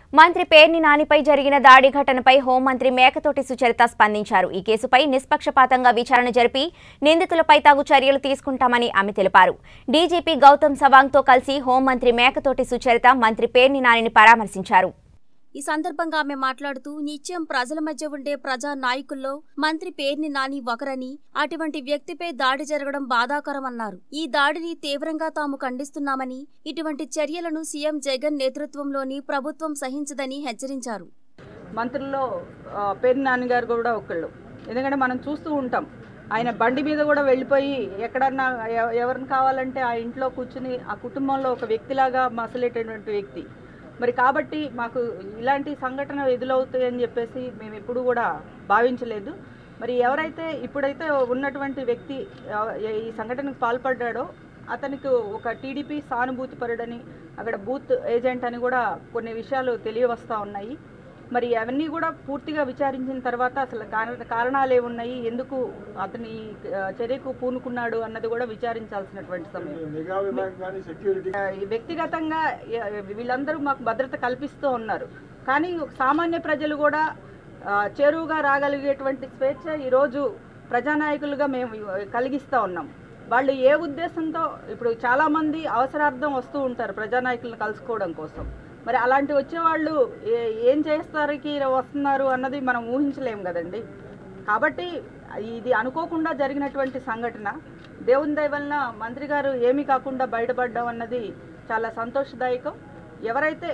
మంత్రి పేర్ని నానిపై జరిగిన దాడి ఘటనపై హోంమంత్రి మేకతోటి సుచరిత స్పందించారు ఈ కేసుపై నిష్పక్షపాతంగా విచారణ జరిపి నిందితులపై తగు చర్యలు తీసుకుంటామని ఆమె తెలిపారు డీజీపీ గౌతమ్ సవాంగ్తో కలిసి హోంమంత్రి మేకతోటి సుచరిత మంత్రి పేర్ని నానిని పరామర్శించారు ఈ సందర్భంగా ఆమె మాట్లాడుతూ నిత్యం ప్రజల మధ్య ఉండే ప్రజా నాయకుల్లో మంత్రి పేర్ని నాని ఒకరని అటువంటి వ్యక్తిపై దాడి జరగడం బాధాకరమన్నారు ఈ దాడిని తీవ్రంగా తాము ఖండిస్తున్నామని ఇటువంటి చర్యలను సీఎం జగన్ నేతృత్వంలోని ప్రభుత్వం సహించదని హెచ్చరించారు మంత్రుల్లో ఆ, పేరు నాన్నగారు కూడా ఒకళ్ళు ఎందుకంటే మనం చూస్తూ ఉంటాం ఆయన బండి మీద కూడా వెళ్ళిపోయి ఎక్కడన్నా ఎవ- ఎవరిని కావాలంటే ఆ ఇంట్లో కూర్చుని ఆ కుటుంబంలో ఒక వ్యక్తిలాగా మసలేటటువంటి వ్యక్తి మరి కాబట్టి మాకు ఇలాంటి సంఘటన ఎదురవుతాయని చెప్పేసి మేము ఎప్పుడు కూడా భావించలేదు మరి ఎవరైతే ఇప్పుడైతే ఉన్నటువంటి వ్యక్తి ఆ, ఈ సంఘటనకు పాల్పడ్డాడో అతనికి ఒక టీడీపీ సానుభూతి పరుడని అక్కడ బూత్ ఏజెంట్ అని కూడా కొన్ని విషయాలు తెలియవస్తూ ఉన్నాయి మరి అవన్నీ కూడా పూర్తిగా విచారించిన తర్వాత అసలు కారణ కారణాలు ఏమున్నాయి ఎందుకు అతని ఆ, చర్యకు పూనుకున్నాడు అన్నది కూడా విచారించాల్సినటువంటి సమయం నిఘా విభాగం కానీ సెక్యూరిటీ ఆ, ఈ వ్యక్తిగతంగా ఆ, వీళ్ళందరూ మాకు భద్రత కల్పిస్తూ ఉన్నారు కానీ సామాన్య ప్రజలు కూడా ఆ, చేరువుగా రాగలిగేటువంటి స్వేచ్ఛ ఈరోజు ప్రజానాయకులుగా మేము కలిగిస్తూ ఉన్నాం వాళ్ళు ఏ ఉద్దేశంతో ఇప్పుడు చాలామంది అవసరార్థం వస్తూ ఉంటారు ప్రజానాయకులను కలుసుకోవడం కోసం మరి అలాంటి వచ్చేవాళ్ళు ఏ ఏం చేస్తారికి వస్తున్నారు అన్నది మనం ఊహించలేం కదండి కాబట్టి ఇది అనుకోకుండా జరిగినటువంటి సంఘటన దేవుని దయ వలన మంత్రి గారు ఏమీ కాకుండా బయటపడడం అన్నది చాలా సంతోషదాయకం ఎవరైతే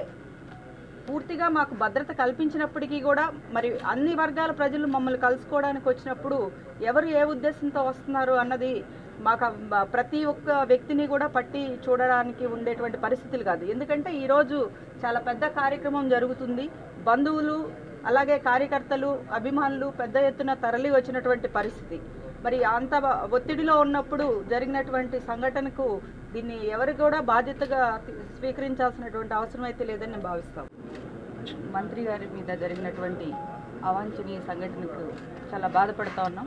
పూర్తిగా మాకు భద్రత కల్పించినప్పటికీ కూడా మరి అన్ని వర్గాల ప్రజలు మమ్మల్ని కలుసుకోవడానికి వచ్చినప్పుడు ఎవరు ఏ ఉద్దేశంతో వస్తున్నారు అన్నది మాకు ఆ ప్రతి ఒక్క వ్యక్తిని కూడా పట్టి చూడడానికి ఉండేటువంటి పరిస్థితులు కాదు ఎందుకంటే ఈరోజు చాలా పెద్ద కార్యక్రమం జరుగుతుంది బంధువులు అలాగే కార్యకర్తలు అభిమానులు పెద్ద ఎత్తున తరలి వచ్చినటువంటి పరిస్థితి మరి అంత ఒత్తిడిలో ఉన్నప్పుడు జరిగినటువంటి సంఘటనకు దీన్ని ఎవరు కూడా బాధ్యతగా స్వీకరించాల్సినటువంటి అవసరం అయితే లేదని నేను భావిస్తాను మంత్రి గారి మీద జరిగినటువంటి అవాంఛనీయ సంఘటనకు చాలా బాధపడుతూ ఉన్నాం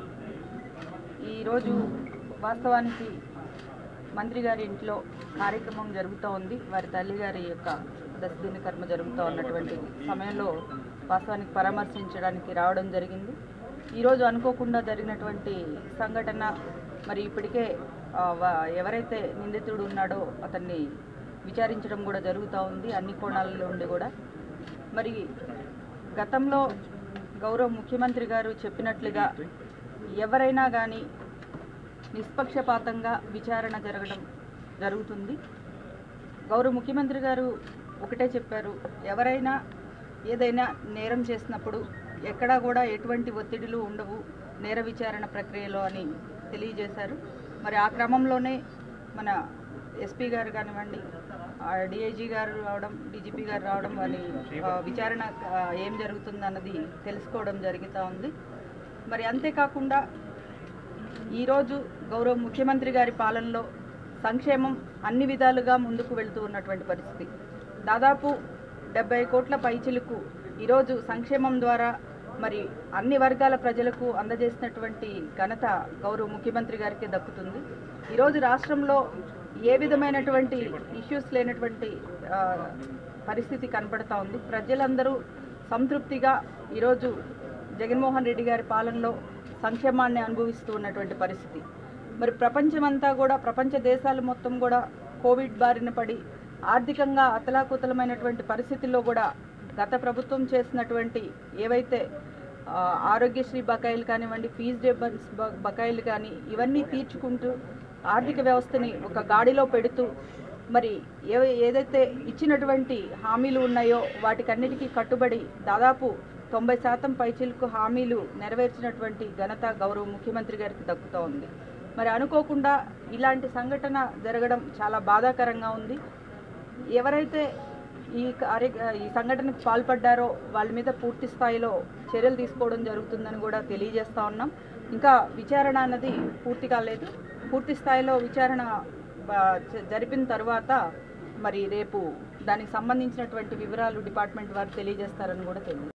ఈరోజు వాస్తవానికి మంత్రి గారి ఇంట్లో కార్యక్రమం జరుగుతూ ఉంది వారి తల్లి గారి యొక్క దశదిన కర్మ జరుగుతూ ఉన్నటువంటి సమయంలో వాస్తవానికి పరామర్శించడానికి రావడం జరిగింది ఈరోజు అనుకోకుండా జరిగినటువంటి సంఘటన మరి ఇప్పటికే ఆ, వా- ఎవరైతే నిందితుడు ఉన్నాడో అతన్ని విచారించడం కూడా జరుగుతూ ఉంది అన్ని కోణాల నుండి కూడా మరి గతంలో గౌరవ ముఖ్యమంత్రి గారు చెప్పినట్లుగా ఎవరైనా కానీ నిష్పక్షపాతంగా విచారణ జరగడం జరుగుతుంది గౌరవ ముఖ్యమంత్రి గారు ఒకటే చెప్పారు ఎవరైనా ఏదైనా నేరం చేసినప్పుడు ఎక్కడా కూడా ఎటువంటి ఒత్తిడిలు ఉండవు నేర విచారణ ప్రక్రియలో అని తెలియజేశారు మరి ఆ క్రమంలోనే మన ఎస్పీ గారు కానివ్వండి డిఐజీ గారు రావడం డీజీపీ గారు రావడం అని ఆ, విచారణ ఆ, ఏం జరుగుతుందన్నది తెలుసుకోవడం జరుగుతూ ఉంది మరి అంతేకాకుండా ఈరోజు గౌరవ ముఖ్యమంత్రి గారి పాలనలో సంక్షేమం అన్ని విధాలుగా ముందుకు వెళ్తూ ఉన్నటువంటి పరిస్థితి దాదాపు డెబ్బై కోట్ల పైచిలకు ఈరోజు సంక్షేమం ద్వారా మరి అన్ని వర్గాల ప్రజలకు అందజేసినటువంటి ఘనత గౌరవ ముఖ్యమంత్రి గారికి దక్కుతుంది ఈరోజు రాష్ట్రంలో ఏ విధమైనటువంటి ఇష్యూస్ లేనటువంటి ఆ, పరిస్థితి కనపడతా ఉంది ప్రజలందరూ సంతృప్తిగా ఈరోజు జగన్మోహన్ రెడ్డి గారి పాలనలో సంక్షేమాన్ని అనుభవిస్తూ ఉన్నటువంటి పరిస్థితి మరి ప్రపంచమంతా కూడా ప్రపంచ దేశాలు మొత్తం కూడా కోవిడ్ బారిన పడి ఆర్థికంగా అతలాకుతలమైనటువంటి పరిస్థితుల్లో కూడా గత ప్రభుత్వం చేసినటువంటి ఏవైతే ఆ, ఆరోగ్యశ్రీ బకాయిలు కానివ్వండి ఫీజు డెబర్స్ బకాయిలు కానీ ఇవన్నీ తీర్చుకుంటూ ఆర్థిక వ్యవస్థని ఒక గాడిలో పెడుతూ మరి ఏ ఏదైతే ఇచ్చినటువంటి హామీలు ఉన్నాయో వాటికన్నిటికీ కట్టుబడి దాదాపు తొంభై శాతం పైచిలకు హామీలు నెరవేర్చినటువంటి ఘనత గౌరవ ముఖ్యమంత్రి గారికి దక్కుతూ ఉంది మరి అనుకోకుండా ఇలాంటి సంఘటన జరగడం చాలా బాధాకరంగా ఉంది ఎవరైతే ఈ కార్య ఈ సంఘటనకు పాల్పడ్డారో వాళ్ళ మీద పూర్తి స్థాయిలో చర్యలు తీసుకోవడం జరుగుతుందని కూడా తెలియజేస్తా ఉన్నాం ఇంకా విచారణ అన్నది పూర్తి కాలేదు పూర్తి స్థాయిలో విచారణ ఆ, జ- జరిపిన తర్వాత మరి రేపు దానికి సంబంధించినటువంటి వివరాలు డిపార్ట్మెంట్ వారు తెలియజేస్తారని కూడా తెలియదు